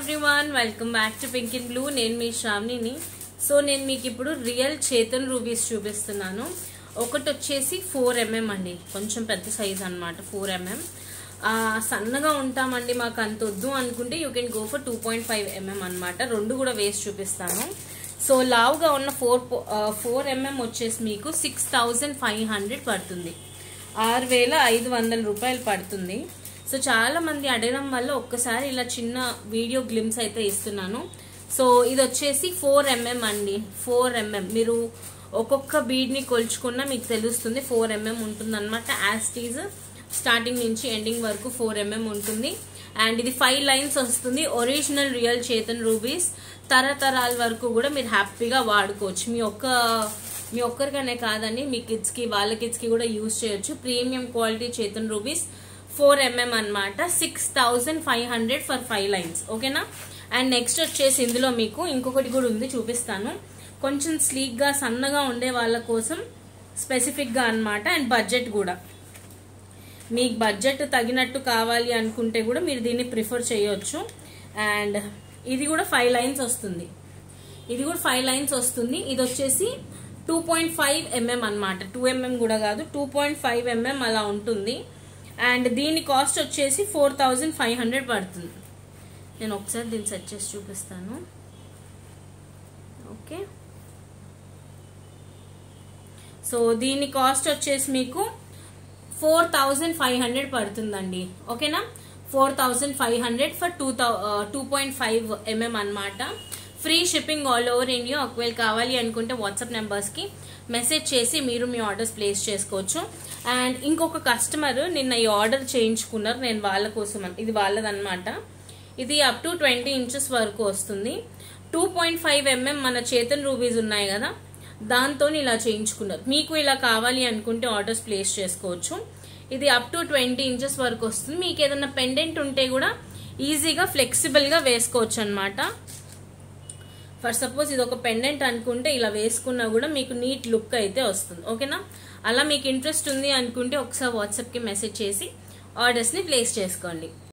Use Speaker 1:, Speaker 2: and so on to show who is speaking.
Speaker 1: everyone welcome back to pink in blue నేను మీ శ్రావణిని so నేను మీకు ఇప్పుడు రియల్ చేతన్ రూబీస్ చూపిస్తున్నాను ఒకటి వచ్చేసి ఫోర్ ఎంఎం అండి కొంచెం పెద్ద సైజ్ అనమాట ఫోర్ ఎంఎం సన్నగా ఉంటామండి మాకు అంత వద్దు అనుకుంటే you can go for two point five mm అనమాట రెండు కూడా వేసి చూపిస్తాను సో లావుగా ఉన్న ఫోర్ ఫోర్ ఎంఎం వచ్చేసి మీకు సిక్స్ థౌజండ్ ఫైవ్ హండ్రెడ్ పడుతుంది ఆరు వేల ఐదు వందల రూపాయలు పడుతుంది సో చాలా మంది అడగడం వల్ల ఒక్కసారి ఇలా చిన్న వీడియో గ్లిమ్స్ అయితే ఇస్తున్నాను సో ఇది వచ్చేసి ఫోర్ ఎంఎం అండి ఫోర్ ఎంఎం మీరు ఒక్కొక్క బీడ్ని కొలుచుకున్నా మీకు తెలుస్తుంది ఫోర్ ఎంఎం ఉంటుంది అనమాట యాస్టీజ్ స్టార్టింగ్ నుంచి ఎండింగ్ వరకు ఫోర్ ఎంఎం ఉంటుంది అండ్ ఇది ఫైవ్ లైన్స్ వస్తుంది ఒరిజినల్ రియల్ చేతన్ రూబీస్ తరతరాల వరకు కూడా మీరు హ్యాపీగా వాడుకోవచ్చు మీ ఒక్క మీ ఒక్కరికనే కాదండి మీ కిడ్స్కి వాళ్ళ కిడ్స్కి కూడా యూజ్ చేయొచ్చు premium quality Chetan rubies four mm అనమాట six thousand five hundred for five lines ఓకేనా అండ్ నెక్స్ట్ వచ్చేసి ఇందులో మీకు ఇంకొకటి కూడా ఉంది చూపిస్తాను కొంచెం స్లీక్గా సన్నగా ఉండే వాళ్ళ కోసం స్పెసిఫిక్గా అనమాట అండ్ బడ్జెట్ కూడా మీకు బడ్జెట్ తగినట్టు కావాలి అనుకుంటే కూడా మీరు దీన్ని ప్రిఫర్ చేయొచ్చు అండ్ ఇది కూడా ఫైవ్ లైన్స్ వస్తుంది ఇది కూడా ఫైవ్ లైన్స్ వస్తుంది ఇది వచ్చేసి టూ పాయింట్ ఫైవ్ ఎంఎం అనమాట టూ ఎంఎం కూడా కాదు టూ పాయింట్ ఫైవ్ ఎంఎం అలా ఉంటుంది అండ్ దీని కాస్ట్ వచ్చేసి ఫోర్ థౌజండ్ ఫైవ్ హండ్రెడ్ పడుతుంది నేను ఒకసారి దీన్ని సెట్ చేసి చూపిస్తాను ఓకే సో దీని కాస్ట్ వచ్చేసి మీకు ఫోర్ థౌజండ్ ఫైవ్ హండ్రెడ్ పడుతుందండి ఓకేనా four thousand five hundred for two థౌ టూ పాయింట్ ఫైవ్ ఎంఎం అనమాట free shipping all over India ఒకవేళ కావాలి అనుకుంటే వాట్సాప్ నెంబర్స్కి మెసేజ్ చేసి మీరు మీ ఆర్డర్స్ ప్లేస్ చేసుకోవచ్చు అండ్ ఇంకొక కస్టమర్ నిన్న ఈ ఆర్డర్ చేయించుకున్నారు నేను వాళ్ళ కోసం ఇది వాళ్ళదన్నమాట ఇది అప్ టు ట్వంటీ ఇంచెస్ వరకు వస్తుంది టూ పాయింట్ ఫైవ్ ఎంఎం మన చేతన్ రూబీస్ ఉన్నాయి కదా దాంతో ఇలా చేయించుకున్నారు మీకు ఇలా కావాలి అనుకుంటే ఆర్డర్స్ ప్లేస్ చేసుకోవచ్చు ఇది అప్ టు ట్వంటీ ఇంచెస్ వరకు వస్తుంది మీకు ఏదైనా పెండెంట్ ఉంటే కూడా ఈజీగా ఫ్లెక్సిబుల్గా వేసుకోవచ్చు అనమాట ఫర్ సపోజ్ ఇది ఒక పెండెంట్ అనుకుంటే ఇలా వేసుకున్నా కూడా మీకు నీట్ లుక్ అయితే వస్తుంది ఓకేనా అలా మీకు ఇంట్రెస్ట్ ఉంది అనుకుంటే ఒకసారి వాట్సాప్కి మెసేజ్ చేసి ఆర్డర్స్ని ప్లేస్ చేసుకోండి